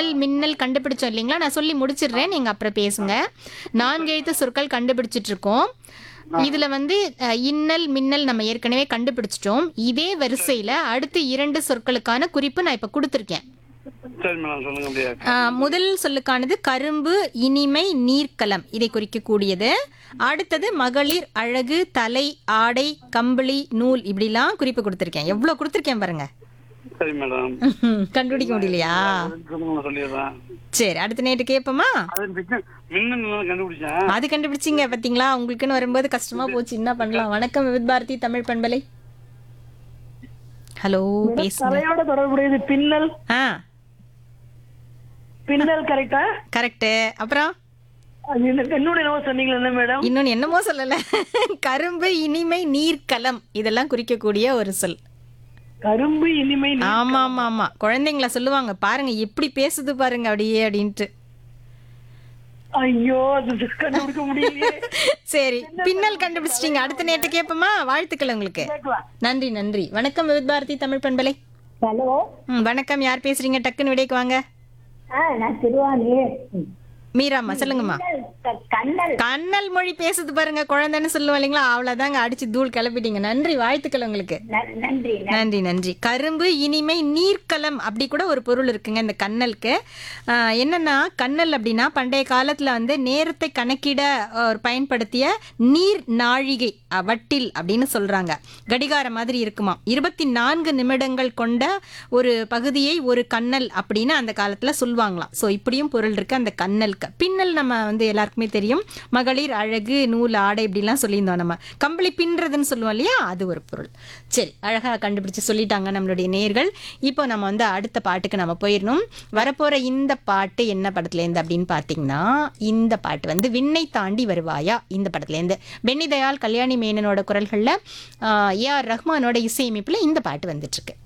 இன்னல் மின்னல் கண்டுபிடிச்சோம் இல்லைங்களா நான் சொல்லி முடிச்சிடுறேன் நீங்க அப்புறம் பேசுங்க நான்கு எழுத்து சொற்கள் கண்டுபிடிச்சிட்டு இருக்கோம் இதுல வந்து அஹ், இன்னல் மின்னல் நம்ம ஏற்கனவே கண்டுபிடிச்சிட்டோம் இதே வரிசையில அடுத்து இரண்டு சொற்களுக்கான குறிப்பு நான் இப்ப கொடுத்துருக்கேன் சரி மேடம் சொல்லுங்க அப்படியே ஆஹ், முதல் சொல்லுக்கானது கரும்பு இனிமை நீர்க்கலம் இதை குறிக்கக்கூடியது அடுத்தது மகளிர் அழகு தலை ஆடை கம்பளி நூல் இப்படிலாம் குறிப்பு கொடுத்துருக்கேன் எவ்வளோ கொடுத்துருக்கேன் பாருங்க சரி மேடம் கண்டுபிடிக்க முடியலையா சொல்லுங்க நான் சொல்லிடுறேன் சரி அடுத்த நேற்று கேட்போமா அது மின்ன- மின்னல் கண்டுபிடிச்சேன் அது கண்டுபிடிச்சிங்க பாத்தீங்களா உங்களுக்குன்னு வரும்போது கஷ்டமா போச்சு என்ன பண்ணலாம் வணக்கம் வித் பாரதி தமிழ் பண்பலை ஹலோ பேசுங்க தலையோட தொடர்புடையது பின்னல் ஆ பின்னல் கரெக்டா கரெக்டு அப்புறம் அது என்ன என்னோட என்னவோ சொன்னீங்களா என்ன மேடம் இன்னொன்னு என்னமோ சொல்லல கரும்பு இனிமை நீர்க்கலம் இதெல்லாம் குறிக்கக்கூடிய ஒரு சொல் கரும்பு இனிமை நீ- ஆமா ஆமா ஆமா குழந்தைங்கள சொல்லுவாங்க பாருங்க எப்படி பேசுது பாருங்க அப்படியே அப்படின்ட்டு ஐயோ அது கண்டுபிடிக்க முடியலையே சரி பின்னல் கண்டுபிடிச்சிட்டீங்க அடுத்த நேற்று கேட்போமா வாழ்த்துக்கள் உங்களுக்கு கேட்கலாம் நன்றி நன்றி வணக்கம் வித் பாரதி தமிழ் பண்பலை ஹலோ ம், வணக்கம் யார் பேசுறீங்க டக்குன்னு விடைக்கு வாங்க ஆ நான் திருவானூர் மீராம்மா சொல்லுங்கம்மா க- கண்ணல் கண்ணல் மொழி பேசுது பாருங்க குழந்தைன்னு சொல்லுவோம் இல்லைங்களா அவ்வளவுதாங்க அடிச்சு தூள் கிளப்பிட்டீங்க நன்றி வாழ்த்துக்கள் உங்களுக்கு ந- நன்றி நன்றி நன்றி கரும்பு இனிமை நீர்க்கலம் அப்படி கூட ஒரு பொருள் இருக்குங்க இந்த கண்ணலுக்கு ஆஹ் என்னன்னா கண்ணல் அப்படின்னா பண்டைய காலத்துல வந்து நேரத்தை கணக்கிட ஒரு பயன்படுத்திய நீர் நாழிகை அஹ், வட்டில் அப்படின்னு சொல்றாங்க கடிகாரம் மாதிரி இருக்குமா இருபத்தி நான்கு நிமிடங்கள் கொண்ட ஒரு பகுதியை ஒரு கண்ணல் அப்படின்னு அந்த காலத்துல சொல்லுவாங்களாம் ஸோ இப்படியும் பொருள் இருக்கு அந்த கண்ணலுக்கு பின்னல் நம்ம வந்து எல்லாருக்குமே தெரியும் மகளிர் அழகு நூல் ஆடை இப்படிலாம் சொல்லியிருந்தோம் நம்ம கம்பளி பின்றதுன்னு சொல்லுவோம் இல்லையா அது ஒரு பொருள் சரி அழகா கண்டுபிடிச்சு சொல்லிட்டாங்க நம்மளுடைய நேர்கள் இப்போ நம்ம வந்து அடுத்த பாட்டுக்கு நம்ம போயிடணும் வரப்போற இந்த பாட்டு என்ன படத்துலேருந்து அப்படின்னு பார்த்தீங்கன்னா இந்த பாட்டு வந்து விண்ணை தாண்டி வருவாயா இந்த படத்துலேருந்து பென்னி தயாள் கல்யாணி மேனனோட குரல்களில் ஏஆர் ரஹ்மானோட இசையமைப்பில் இந்த பாட்டு வந்துட்டு இருக்கு